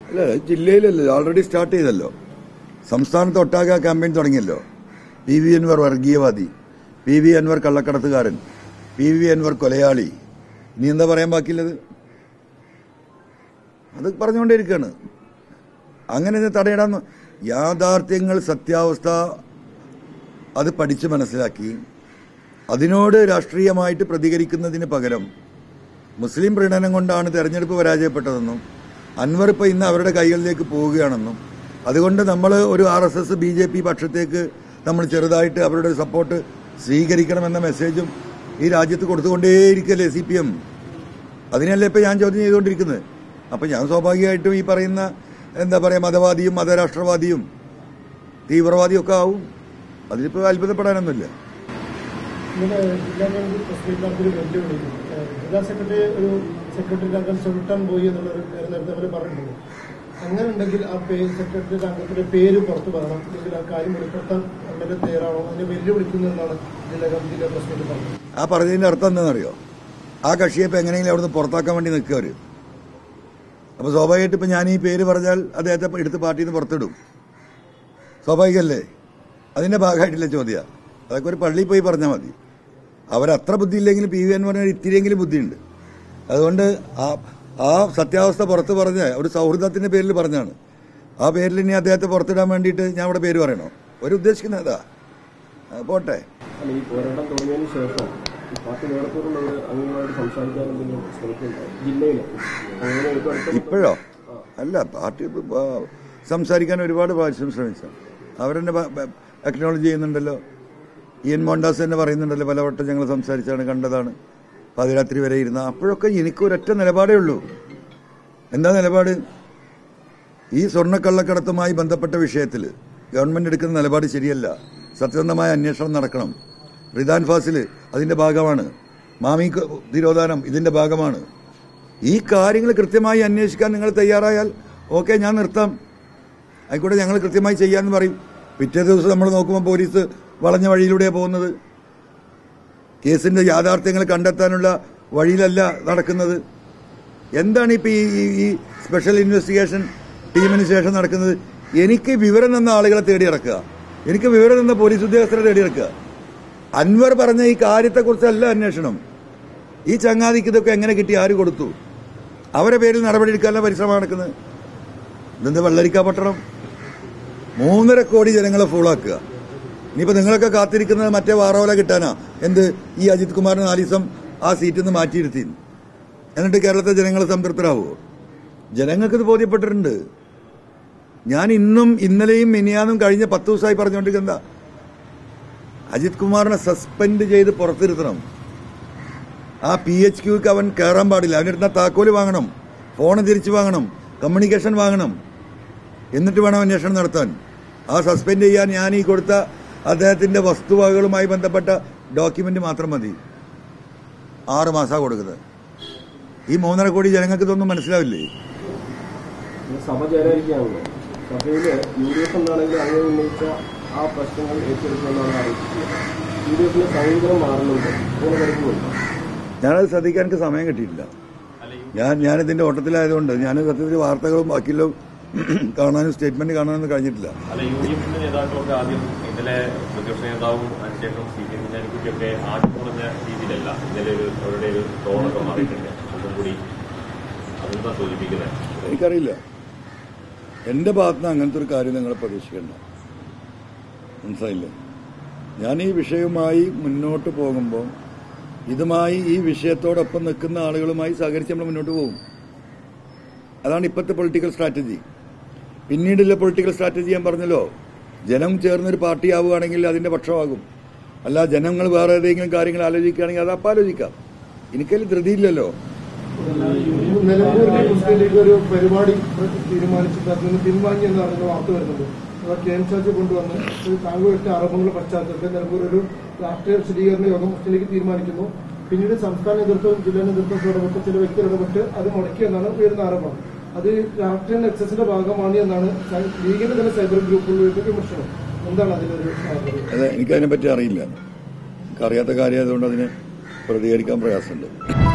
അല്ല ജില്ലയിലല്ലേ already start ചെയ്തല്ലോ സംസ്ഥാനത്ത് ഒട്ടാകെ ആ ക്യാമ്പയിൻ തുടങ്ങിയല്ലോ പി വി അൻവർ വർഗീയവാദി പി വി അൻവർ കള്ളക്കടത്തുകാരൻ പി വി അൻവർ കൊലയാളി ഇനി എന്താ പറയാൻ ബാക്കിയുള്ളത് അത് പറഞ്ഞുകൊണ്ടേയിരിക്കുകയാണ് അങ്ങനെ ഇത് തടയിടാൻ യാഥാർത്ഥ്യങ്ങൾ സത്യാവസ്ഥ അത് പഠിച്ച് മനസ്സിലാക്കി അതിനോട് രാഷ്ട്രീയമായിട്ട് പ്രതികരിക്കുന്നതിന് പകരം മുസ്ലിം പ്രീണനം കൊണ്ടാണ് തെരഞ്ഞെടുപ്പ് പരാജയപ്പെട്ടതെന്നും അൻവർ ഇപ്പോൾ ഇന്ന് അവരുടെ കൈകളിലേക്ക് പോവുകയാണെന്നും അതുകൊണ്ട് നമ്മൾ ഒരു R S S B J P പക്ഷത്തേക്ക് നമ്മൾ ചെറുതായിട്ട് അവരുടെ സപ്പോർട്ട് സ്വീകരിക്കണമെന്ന മെസ്സേജും ഈ രാജ്യത്ത് കൊടുത്തുകൊണ്ടേയിരിക്കല്ലേ സി പി എം അതിനല്ലേ ഇപ്പം ഞാൻ ചോദ്യം ചെയ്തുകൊണ്ടിരിക്കുന്നത് അപ്പം ഞാൻ സ്വാഭാവികമായിട്ടും ഈ പറയുന്ന എന്താ പറയുക മതവാദിയും മതരാഷ്ട്രവാദിയും തീവ്രവാദിയും ഒക്കെ ആവും അതിലിപ്പോൾ അത്ഭുതപ്പെടാനൊന്നുമില്ല ഇന്നലെ ജില്ലാ കമ്മിറ്റി പ്രസിഡന്റ് ഒരു വെല്ലുവിളി ഏഹ് ജില്ലാ സെക്രട്ടറി ഒരു സെക്രട്ടറി അംഗം ചുരുട്ടാൻ പോയി എന്നുള്ളൊരു കാര്യം നേരത്തെ അവർ പറഞ്ഞിട്ടുണ്ട് അങ്ങനെ ഉണ്ടെങ്കിൽ ആ പേര് സെക്രട്ടറി അംഗത്തിന്റെ പേര് പുറത്തു പറയണം അല്ലെങ്കിൽ ആ കാര്യം വെളിപ്പെടുത്താൻ വളരെ തയ്യാറാണോ അതിനെ വെല്ലുവിളിക്കുന്നു എന്നാണ് ജില്ലാ കമ്മിറ്റിയിലെ പ്രസിഡന്റ് പറഞ്ഞത് ആ പറഞ്ഞതിന്റെ അർത്ഥം എന്താണെന്നറിയോ ആ കക്ഷിയെ ഇപ്പം എങ്ങനെയെങ്കിലും അവിടുന്ന് പുറത്താക്കാൻ വേണ്ടി നിൽക്കുക അവർ അപ്പോൾ സ്വാഭാവികമായിട്ട് ഇപ്പം ഞാൻ ഈ പേര് പറഞ്ഞാൽ അദ്ദേഹത്തെ എടുത്ത് പാർട്ടിയിൽ നിന്ന് പുറത്തിടും സ്വാഭാവികമല്ലേ അതിന്റെ ഭാഗമായിട്ടില്ല ചോദ്യം അതൊക്കെ ഒരു പള്ളിയിൽ പോയി പറഞ്ഞാൽ മതി അവരത്ര ബുദ്ധിയില്ലെങ്കിലും പി വി എന്ന് പറഞ്ഞാൽ ഇത്തിരിയെങ്കിലും ബുദ്ധിയുണ്ട് അതുകൊണ്ട് ആ ആ സത്യാവസ്ഥ പുറത്ത് പറഞ്ഞ ഒരു സൗഹൃദത്തിന്റെ പേരിൽ പറഞ്ഞാണ് ആ പേരിൽ ഇനി അദ്ദേഹത്തെ പുറത്തിടാൻ വേണ്ടിയിട്ട് ഞാൻ ഇവിടെ പേര് പറയണോ ഒരു ഉദ്ദേശിക്കുന്നത് അതാ ആ, പോട്ടെ അല്ല ഈ പോരാട്ടം തുടങ്ങിയതിന് ശേഷം ഈ പാർട്ടി നേതൃത്വത്തിലുള്ളവർ അങ്ങനെയായിട്ട് സംസാരിക്കാൻ എന്തെങ്കിലും ശ്രമിക്കുന്നുണ്ടോ ജില്ലയിൽ അങ്ങനെ ഇപ്പോൾ അടുത്ത ഇപ്പോഴോ അല്ല പാർട്ടി ഇപ്പൊ, ആ, സംസാരിക്കാൻ ഒരുപാട് പ്രാവശ്യം ശ്രമിച്ചു അവരെന്നെ അക്നോളജ് ചെയ്യുന്നുണ്ടല്ലോ ഇയൻ മോണ്ടാസ് തന്നെ പറയുന്നുണ്ടല്ലോ പലവട്ടം ഞങ്ങൾ സംസാരിച്ചാണ് കണ്ടതാണ് പാതിരാത്രി വരെ ഇരുന്ന അപ്പോഴൊക്കെ എനിക്ക് ഒരൊറ്റ നിലപാടേ ഉള്ളൂ എന്താ നിലപാട് ഈ സ്വർണ്ണക്കള്ളക്കടത്തുമായി ബന്ധപ്പെട്ട വിഷയത്തിൽ ഗവൺമെന്റ് എടുക്കുന്ന നിലപാട് ശരിയല്ല സത്യസന്ധമായ അന്വേഷണം നടക്കണം റിദാൻ ഫാസിൽ അതിന്റെ ഭാഗമാണ് മാമി ക- തിരോധാനം ഇതിന്റെ ഭാഗമാണ് ഈ കാര്യങ്ങൾ കൃത്യമായി അന്വേഷിക്കാൻ നിങ്ങൾ തയ്യാറായാൽ ഓക്കെ ഞാൻ നിർത്താം ആയിക്കോട്ടെ ഞങ്ങൾ കൃത്യമായി ചെയ്യാമെന്ന് പറയും പിറ്റേ ദിവസം നമ്മൾ നോക്കുമ്പോൾ പോലീസ് വളഞ്ഞ വഴിയിലൂടെയാണ് പോകുന്നത് കേസിന്റെ യാഥാർത്ഥ്യങ്ങൾ കണ്ടെത്താനുള്ള വഴിയിലല്ല നടക്കുന്നത് എന്താണ് ഇപ്പൊ ഈ ഈ- ഈ സ്പെഷ്യൽ ഇൻവെസ്റ്റിഗേഷൻ ടീമിന് ശേഷം നടക്കുന്നത് എനിക്ക് വിവരം തന്ന ആളുകളെ തേടി ഇറക്കുക എനിക്ക് വിവരം തന്ന പോലീസ് ഉദ്യോഗസ്ഥരെ തേടി ഇറക്കുക അൻവർ പറഞ്ഞ ഈ കാര്യത്തെക്കുറിച്ചല്ല അന്വേഷണം ഈ ചങ്ങാതിക്ക് ഇതൊക്കെ എങ്ങനെ കിട്ടി ആര് കൊടുത്തു അവരെ പേരിൽ നടപടിയെടുക്കാനുള്ള പരിശ്രമം നടക്കുന്നത് ഇതെന്ത് വെള്ളരിക്ക പട്ടണം മൂന്നര കോടി ജനങ്ങളെ ഫുള്ളാക്കുക ഇനിയിപ്പോ നിങ്ങളൊക്കെ കാത്തിരിക്കുന്നത് മറ്റേ വാറോല കിട്ടാനാ എന്ത് ഈ അജിത് കുമാറിന് നാല് ദിവസം ആ സീറ്റിൽ നിന്ന് മാറ്റിയിരുത്തി എന്നിട്ട് കേരളത്തെ ജനങ്ങൾ സംതൃപ്തരാകുമോ ജനങ്ങൾക്ക് ഇത് ബോധ്യപ്പെട്ടിട്ടുണ്ട് ഞാൻ ഇന്നും ഇന്നലെയും മിനിയാന്നും കഴിഞ്ഞ പത്ത് ദിവസമായി പറഞ്ഞുകൊണ്ടിരിക്കുന്ന അജിത് കുമാറിനെ സസ്പെൻഡ് ചെയ്ത് പുറത്തിരുത്തണം ആ പി എച്ച് ക്യൂക്ക് അവൻ കയറാൻ പാടില്ല അവനെടുത്ത താക്കോല് വാങ്ങണം ഫോൺ തിരിച്ചു വാങ്ങണം കമ്മ്യൂണിക്കേഷൻ വാങ്ങണം എന്നിട്ട് വേണം അന്വേഷണം നടത്താൻ ആ സസ്പെൻഡ് ചെയ്യാൻ ഞാൻ ഈ കൊടുത്ത അദ്ദേഹത്തിന്റെ വസ്തുവകകളുമായി ബന്ധപ്പെട്ട ഡോക്യുമെന്റ് മാത്രം മതി ആറ് മാസമാണ് കൊടുക്കുന്നത് ഈ മൂന്നര കോടി ജനങ്ങൾക്ക് ഇതൊന്നും മനസ്സിലാവില്ലേ ഈ സഭ ചേരാതിരിക്കുകയാണല്ലോ സഭയിൽ യു ഡി എഫ് എന്നാണെങ്കിൽ അങ്ങനെ ഉന്നയിച്ച ആ പ്രശ്നങ്ങൾ ഏറ്റെടുക്കുമെന്നാണ് അറിയിച്ചത് യു ഡി എഫിന്റെ സമീപനം മാറുന്നുണ്ട് അങ്ങനെ കരുതുന്നുണ്ടോ ഞാനത് ശ്രദ്ധിക്കാൻ എനിക്ക് സമയം കിട്ടിയിട്ടില്ല ഞാൻ ഞാനിതിന്റെ ഓട്ടത്തിലായതുകൊണ്ട് ഞാൻ സത്യത്തിൽ വാർത്തകളും ബാക്കിയെല്ലാം കാണാനും സ്റ്റേറ്റ്മെന്റ് കാണാനൊന്നും കഴിഞ്ഞിട്ടില്ല അല്ല യു ഡി എഫിന്റെ നേതാക്കളൊക്കെ ആദ്യം ഇന്നലെ പ്രതിപക്ഷ നേതാവും അതിനുശേഷം സി പി എമ്മിന്റെ അനുഭൂതിയൊക്കെ ആദ്യം പറഞ്ഞ രീതിയിലല്ല ഇന്നലെ ഒരു അവരുടെ ഒരു ടോണൊക്കെ മാറിയിട്ടുണ്ട് അതും കൂടി അതെന്താ സൂചിപ്പിക്കുന്നത് എനിക്കറിയില്ല എന്റെ ഭാഗത്തുനിന്ന് അങ്ങനത്തെ ഒരു കാര്യം നിങ്ങൾ പ്രതീക്ഷിക്കണ്ട മനസ്സിലായില്ലേ ഞാൻ ഈ വിഷയവുമായി മുന്നോട്ട് പോകുമ്പോൾ ഇതുമായി ഈ വിഷയത്തോടൊപ്പം നിൽക്കുന്ന ആളുകളുമായി സഹകരിച്ച് നമ്മൾ മുന്നോട്ട് പോകും അതാണ് ഇപ്പോഴത്തെ പൊളിറ്റിക്കൽ സ്ട്രാറ്റജി പിന്നീടുള്ള പൊളിറ്റിക്കൽ സ്ട്രാറ്റജി ഞാൻ പറഞ്ഞല്ലോ ജനം ചേർന്നൊരു പാർട്ടി ആവുകയാണെങ്കിൽ അതിന്റെ പക്ഷമാകും അല്ല ജനങ്ങൾ വേറെ ഏതെങ്കിലും കാര്യങ്ങൾ ആലോചിക്കുകയാണെങ്കിൽ അത് അപ്പം ആലോചിക്കാം എനിക്കതിൽ ധൃതിയില്ലല്ലോ നിലമ്പൂരിലെ മുസ്ലിം ലീഗ് ഒരു പരിപാടി തീരുമാനിച്ചിട്ട് അതിൽ നിന്ന് പിൻവാങ്ങി എന്ന് പറയുന്ന വാർത്ത വരുന്നുണ്ട് അവർ കെ എം ഷാജി കൊണ്ടുവന്ന് ഒരു താങ്കളുടെ ആരോപണങ്ങളുടെ പശ്ചാത്തലത്തിൽ നിലമ്പൂർ ഒരു രാഷ്ട്രീയ വിശദീകരണ യോഗം മുസ്ലിം ലീഗ് തീരുമാനിക്കുന്നു പിന്നീട് സംസ്ഥാന നേതൃത്വം ജില്ലാ നേതൃത്വം ഇടപെട്ട് ചില വ്യക്തികൾ ഇടപെട്ട് അത് മുടക്കിയെന്നാണ് ഉയർന്ന ആരോപണം അത് രാഷ്ട്രീയ നെക്സസിന്റെ ഭാഗമാണ് എന്നാണ് ലീഗിന്റെ തന്നെ സൈബർ ഗ്രൂപ്പുകളിലേക്ക് വിമർശനം എന്താണ് അതിലൊരു സാധ്യത അതെ എനിക്കതിനെപ്പറ്റി അറിയില്ല എനിക്കറിയാത്ത കാര്യമായതുകൊണ്ട് അതിന് പ്രതികരിക്കാൻ പ്രയാസമുണ്ട്